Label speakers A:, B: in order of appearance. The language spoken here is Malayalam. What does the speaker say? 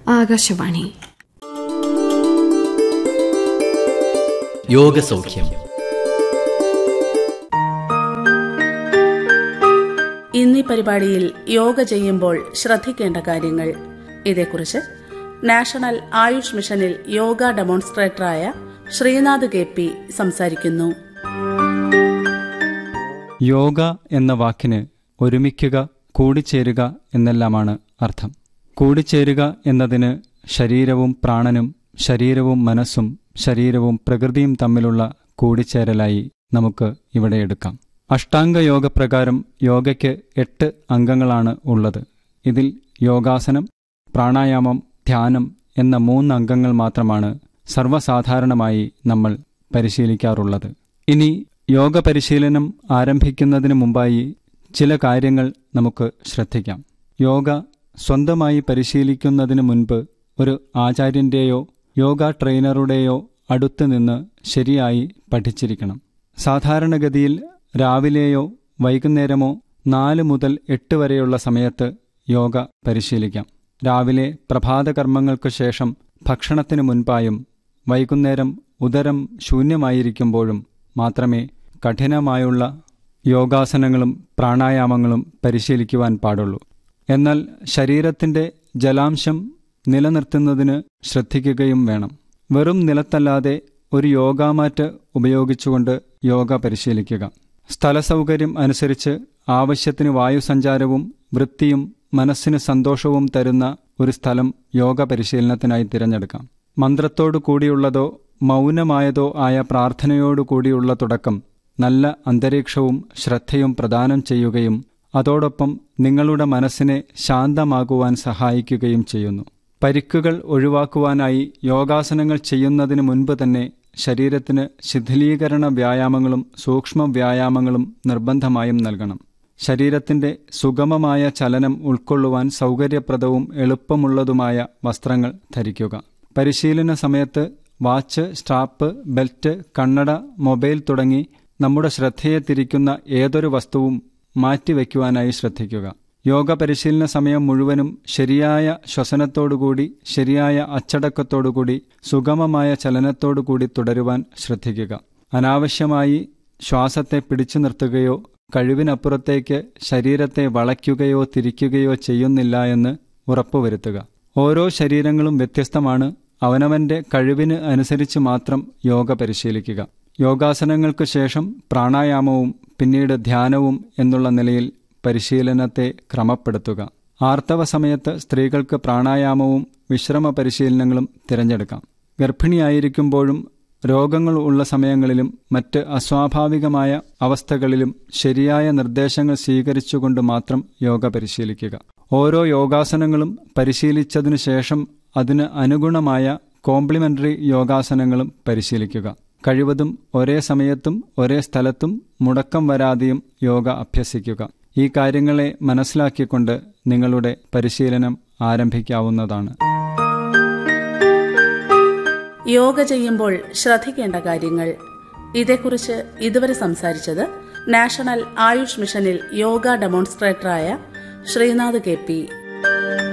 A: ആകാശവാണി
B: യോഗസൗഖ്യം
C: ഇന്നീ പരിപാടിയിൽ യോഗ ചെയ്യുമ്പോൾ ശ്രദ്ധിക്കേണ്ട കാര്യങ്ങൾ ഇതേക്കുറിച്ച് നാഷണൽ ആയുഷ് മിഷനിൽ യോഗ ഡെമോൺസ്ട്രേറ്ററായ ശ്രീനാഥ് കെ പി സംസാരിക്കുന്നു
D: യോഗ എന്ന വാക്കിന് ഒരുമിക്കുക കൂടിച്ചേരുക എന്നെല്ലാമാണ് അർത്ഥം കൂടിച്ചേരുക എന്നതിന് ശരീരവും പ്രാണനും ശരീരവും മനസ്സും ശരീരവും പ്രകൃതിയും തമ്മിലുള്ള കൂടിച്ചേരലായി നമുക്ക് ഇവിടെ എടുക്കാം അഷ്ടാംഗ യോഗ പ്രകാരം യോഗയ്ക്ക് എട്ട് അംഗങ്ങളാണ് ഉള്ളത് ഇതിൽ യോഗാസനം പ്രാണായാമം ധ്യാനം എന്ന മൂന്ന് അംഗങ്ങൾ മാത്രമാണ് സർവ്വസാധാരണമായി നമ്മൾ പരിശീലിക്കാറുള്ളത് ഇനി യോഗ പരിശീലനം ആരംഭിക്കുന്നതിന് മുമ്പായി ചില കാര്യങ്ങൾ നമുക്ക് ശ്രദ്ധിക്കാം യോഗ സ്വന്തമായി പരിശീലിക്കുന്നതിന് മുൻപ് ഒരു ആചാര്യന്റെയോ യോഗ ട്രെയിനറുടെയോ അടുത്ത് നിന്ന് ശരിയായി പഠിച്ചിരിക്കണം സാധാരണഗതിയിൽ രാവിലെയോ വൈകുന്നേരമോ നാല് മുതൽ എട്ട് വരെയുള്ള സമയത്ത് യോഗ പരിശീലിക്കാം രാവിലെ പ്രഭാതകർമ്മങ്ങൾക്ക് ശേഷം ഭക്ഷണത്തിന് മുൻപായും വൈകുന്നേരം ഉദരം ശൂന്യമായിരിക്കുമ്പോഴും മാത്രമേ കഠിനമായുള്ള യോഗാസനങ്ങളും പ്രാണായാമങ്ങളും പരിശീലിക്കുവാൻ പാടുള്ളൂ എന്നാൽ ശരീരത്തിന്റെ ജലാംശം നിലനിർത്തുന്നതിന് ശ്രദ്ധിക്കുകയും വേണം വെറും നിലത്തല്ലാതെ ഒരു യോഗാമാറ്റ് ഉപയോഗിച്ചുകൊണ്ട് യോഗ പരിശീലിക്കുക സ്ഥലസൗകര്യം അനുസരിച്ച് ആവശ്യത്തിന് വായുസഞ്ചാരവും വൃത്തിയും മനസ്സിന് സന്തോഷവും തരുന്ന ഒരു സ്ഥലം യോഗ പരിശീലനത്തിനായി തിരഞ്ഞെടുക്കാം മന്ത്രത്തോടു കൂടിയുള്ളതോ മൗനമായതോ ആയ പ്രാർത്ഥനയോടു കൂടിയുള്ള തുടക്കം നല്ല അന്തരീക്ഷവും ശ്രദ്ധയും പ്രദാനം ചെയ്യുകയും അതോടൊപ്പം നിങ്ങളുടെ മനസ്സിനെ ശാന്തമാകുവാൻ സഹായിക്കുകയും ചെയ്യുന്നു പരിക്കുകൾ ഒഴിവാക്കുവാനായി യോഗാസനങ്ങൾ ചെയ്യുന്നതിന് മുൻപ് തന്നെ ശരീരത്തിന് ശിഥിലീകരണ വ്യായാമങ്ങളും സൂക്ഷ്മ വ്യായാമങ്ങളും നിർബന്ധമായും നൽകണം ശരീരത്തിന്റെ സുഗമമായ ചലനം ഉൾക്കൊള്ളുവാൻ സൗകര്യപ്രദവും എളുപ്പമുള്ളതുമായ വസ്ത്രങ്ങൾ ധരിക്കുക പരിശീലന സമയത്ത് വാച്ച് സ്ട്രാപ്പ് ബെൽറ്റ് കണ്ണട മൊബൈൽ തുടങ്ങി നമ്മുടെ ശ്രദ്ധയെ തിരിക്കുന്ന ഏതൊരു വസ്തുവും മാറ്റിവെക്കുവാനായി ശ്രദ്ധിക്കുക യോഗ പരിശീലന സമയം മുഴുവനും ശരിയായ ശ്വസനത്തോടുകൂടി ശരിയായ അച്ചടക്കത്തോടുകൂടി സുഗമമായ ചലനത്തോടുകൂടി തുടരുവാൻ ശ്രദ്ധിക്കുക അനാവശ്യമായി ശ്വാസത്തെ പിടിച്ചു നിർത്തുകയോ കഴിവിനപ്പുറത്തേക്ക് ശരീരത്തെ വളയ്ക്കുകയോ തിരിക്കുകയോ ചെയ്യുന്നില്ല എന്ന് ഉറപ്പുവരുത്തുക ഓരോ ശരീരങ്ങളും വ്യത്യസ്തമാണ് അവനവന്റെ കഴിവിന് അനുസരിച്ച് മാത്രം യോഗ പരിശീലിക്കുക യോഗാസനങ്ങൾക്ക് ശേഷം പ്രാണായാമവും പിന്നീട് ധ്യാനവും എന്നുള്ള നിലയിൽ പരിശീലനത്തെ ക്രമപ്പെടുത്തുക ആർത്തവ സമയത്ത് സ്ത്രീകൾക്ക് പ്രാണായാമവും വിശ്രമ പരിശീലനങ്ങളും തിരഞ്ഞെടുക്കാം ഗർഭിണിയായിരിക്കുമ്പോഴും രോഗങ്ങൾ ഉള്ള സമയങ്ങളിലും മറ്റ് അസ്വാഭാവികമായ അവസ്ഥകളിലും ശരിയായ നിർദ്ദേശങ്ങൾ സ്വീകരിച്ചുകൊണ്ട് മാത്രം യോഗ പരിശീലിക്കുക ഓരോ യോഗാസനങ്ങളും പരിശീലിച്ചതിനു ശേഷം അതിന് അനുഗുണമായ കോംപ്ലിമെന്ററി യോഗാസനങ്ങളും പരിശീലിക്കുക കഴിവതും ഒരേ സമയത്തും ഒരേ സ്ഥലത്തും മുടക്കം വരാതെയും യോഗ അഭ്യസിക്കുക ഈ കാര്യങ്ങളെ മനസ്സിലാക്കിക്കൊണ്ട് നിങ്ങളുടെ പരിശീലനം ആരംഭിക്കാവുന്നതാണ്
C: യോഗ ചെയ്യുമ്പോൾ ശ്രദ്ധിക്കേണ്ട കാര്യങ്ങൾ ഇതേക്കുറിച്ച് ഇതുവരെ സംസാരിച്ചത് നാഷണൽ ആയുഷ് മിഷനിൽ യോഗ ഡെമോൺസ്ട്രേറ്ററായ ശ്രീനാഥ് കെ പി